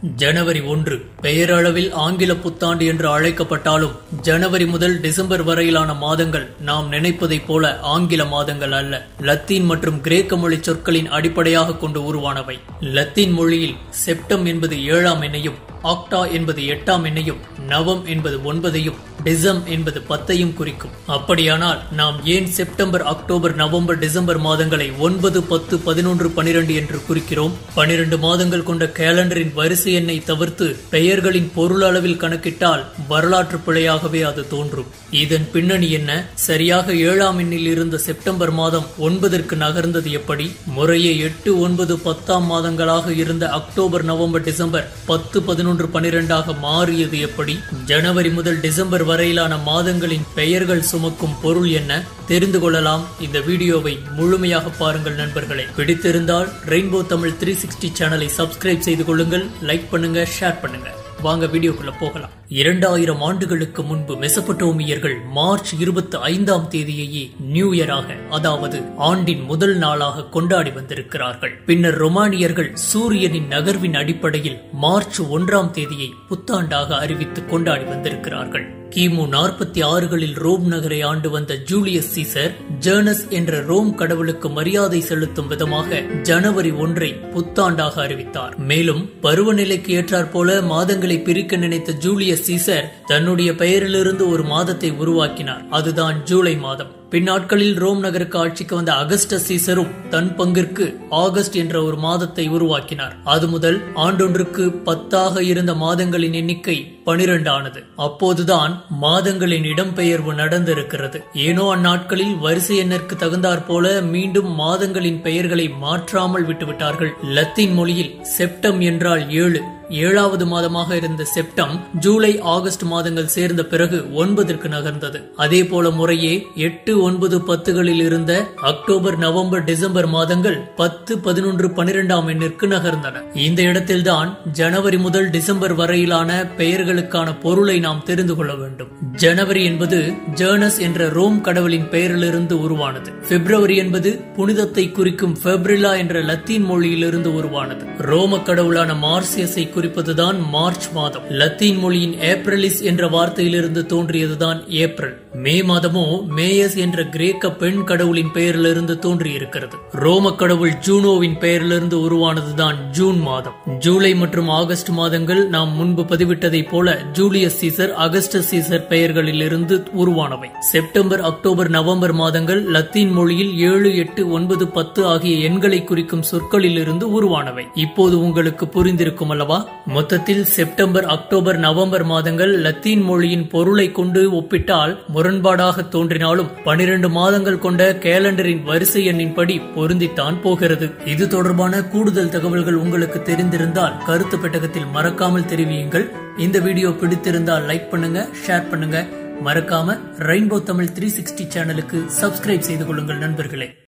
ஜனவரி ஒன்று பெயரளவில் ஆங்கில புத்தாண்டு என்று அழைக்கப்பட்டாலும் ஜனவரி முதல் டிசம்பர் வரையிலான மாதங்கள் நாம் நினைப்பதைப் போல ஆங்கில மாதங்கள் அல்ல லத்தீன் மற்றும் கிரேக்க மொழி சொற்களின் அடிப்படையாக கொண்டு உருவானவை லத்தீன் மொழியில் செப்டம் என்பது ஏழாம் எண்ணையும் ஆக்டா என்பது எட்டாம் எண்ணையும் நவம் என்பது ஒன்பதையும் டிசம் என்பது பத்தையும் குறிக்கும் அப்படியானால் நாம் ஏன் செப்டம்பர் அக்டோபர் நவம்பர் டிசம்பர் மாதங்களை ஒன்பது பத்து பதினொன்று பனிரெண்டு என்று குறிக்கிறோம் பனிரெண்டு மாதங்கள் கொண்ட கேலண்டரின் வரிசை எண்ணை தவிர்த்து பெயர்களின் பொருள் அளவில் கணக்கிட்டால் வரலாற்று பிழையாகவே அது தோன்றும் இதன் பின்னணி என்ன சரியாக ஏழாம் எண்ணில் இருந்த செப்டம்பர் மாதம் ஒன்பதற்கு நகர்ந்தது எப்படி முறையே எட்டு ஒன்பது பத்தாம் மாதங்களாக இருந்த அக்டோபர் நவம்பர் டிசம்பர் பத்து பதினொன்று பனிரெண்டாக மாறியது எப்படி ஜனவரி முதல் டிசம்பர் வரையிலான மாதங்களின் பெயர்கள் சுமக்கும் பொருள் என்ன தெரிந்து கொள்ளலாம் இந்த வீடியோவை முழுமையாக பாருங்கள் நண்பர்களே பிடித்திருந்தால் ரெயின்போ தமிழ் த்ரீ சிக்ஸ்டி சேனலை சப்ஸ்கிரைப் செய்து கொள்ளுங்கள் லைக் பண்ணுங்க ஷேர் பண்ணுங்க வாங்க வீடியோக்குள்ள போகலாம் இரண்டாயிரம் ஆண்டுகளுக்கு முன்பு மெசபட்டோமியர்கள் மார்ச் இருபத்தி ஐந்தாம் தேதியையே நியூ இயராக அதாவது ஆண்டின் முதல் நாளாக கொண்டாடி வந்திருக்கிறார்கள் பின்னர் ரொமானியர்கள் சூரியனின் நகர்வின் அடிப்படையில் மார்ச் ஒன்றாம் தேதியை புத்தாண்டாக அறிவித்து கொண்டாடி வந்திருக்கிறார்கள் கிமு நாற்பத்தி ஆறுகளில் ரோம் நகரை ஆண்டு வந்த ஜூலியஸ் சீசர் ஜேர்னஸ் என்ற ரோம் கடவுளுக்கு மரியாதை செலுத்தும் விதமாக ஜனவரி ஒன்றை புத்தாண்டாக அறிவித்தார் மேலும் பருவநிலைக்கு ஏற்றாற் போல மாதங்களை பிரிக்க நினைத்த ஜூலியஸ் சீசர் தன்னுடைய பெயரிலிருந்து ஒரு மாதத்தை உருவாக்கினார் அதுதான் ஜூலை மாதம் பின்னாட்களில் ரோம் நகருக்கு ஆட்சிக்கு வந்த அகஸ்டஸ் சீசரும் தன் பங்கிற்கு ஆகஸ்ட் என்ற ஒரு மாதத்தை உருவாக்கினார் அது முதல் ஆண்டொன்றுக்கு பத்தாக இருந்த மாதங்களின் எண்ணிக்கை பனிரெண்டு ஆனது அப்போதுதான் மாதங்களின் இடம்பெயர்வு நடந்திருக்கிறது ஏனோ அந்நாட்களில் வரிசை எண்ணிற்கு தகுந்தாற் போல மீண்டும் மாதங்களின் பெயர்களை மாற்றாமல் விட்டுவிட்டார்கள் லத்தீன் மொழியில் செப்டம் என்றால் ஏழு ஏழாவது மாதமாக இருந்த செப்டம் ஜூலை ஆகஸ்ட் மாதங்கள் சேர்ந்த பிறகு ஒன்பதற்கு நகர்ந்தது அதே போல முறையே எட்டு ஒன்பது பத்துகளில் இருந்த அக்டோபர் நவம்பர் டிசம்பர் மாதங்கள் பத்து பதினொன்று பனிரெண்டாம் எண்ணிற்கு நகர்ந்தன இந்த இடத்தில்தான் ஜனவரி முதல் டிசம்பர் வரையிலான பெயர்களுக்கான பொருளை நாம் தெரிந்து கொள்ள வேண்டும் ஜனவரி என்பது ஜேர்னஸ் என்ற ரோம் கடவுளின் பெயரிலிருந்து உருவானது பிப்ரவரி என்பது புனிதத்தை குறிக்கும் பெப்ரிலா என்ற லத்தீன் மொழியிலிருந்து உருவானது ரோம கடவுளான மார்சியஸை குறிப்பதுதான் மார்ச் மாதம் லத்தீன் மொழியின் ஏப்ரலிஸ் என்ற வார்த்தையிலிருந்து தோன்றியதுதான் ஏப்ரல் மே மாதமோ மேயஸ் என்ற கிரேக்க பெண் கடவுளின் பெயரிலிருந்து தோன்றியிருக்கிறது ரோம கடவுள் ஜூனோவின் பெயரிலிருந்து உருவானதுதான் ஜூன் மாதம் ஜூலை மற்றும் ஆகஸ்ட் மாதங்கள் நாம் முன்பு பதிவிட்டதைப் போல ஜூலியஸ் சீசர் அகஸ்டஸ் சீசர் பெயர்களில் இருந்து உருவானவை செப்டம்பர் அக்டோபர் நவம்பர் மாதங்கள் லத்தீன் மொழியில் ஏழு எட்டு ஒன்பது பத்து ஆகிய எண்களை குறிக்கும் சொற்களில் இருந்து உருவானவை இப்போது உங்களுக்கு புரிந்திருக்கும் அல்லவா மொத்தத்தில் செப்டம்பர் அக்டோபர் நவம்பர் மாதங்கள் லத்தீன் மொழியின் பொருளை கொண்டு ஒப்பிட்டால் முரண்பாடாக தோன்றினாலும் பனிரெண்டு மாதங்கள் கொண்ட கேலண்டரின் வரிசை எண்ணின்படி பொருந்தித்தான் போகிறது இது தொடர்பான கூடுதல் தகவல்கள் உங்களுக்கு தெரிந்திருந்தால் கருத்து பெட்டகத்தில் மறக்காமல் தெரிவியுங்கள் இந்த வீடியோ பிடித்திருந்தால் லைக் பண்ணுங்க ஷேர் பண்ணுங்க மறக்காம ரெயின்போ தமிழ் த்ரீ சிக்ஸ்டி சேனலுக்கு சப்ஸ்கிரைப் செய்து கொள்ளுங்கள் நண்பர்களே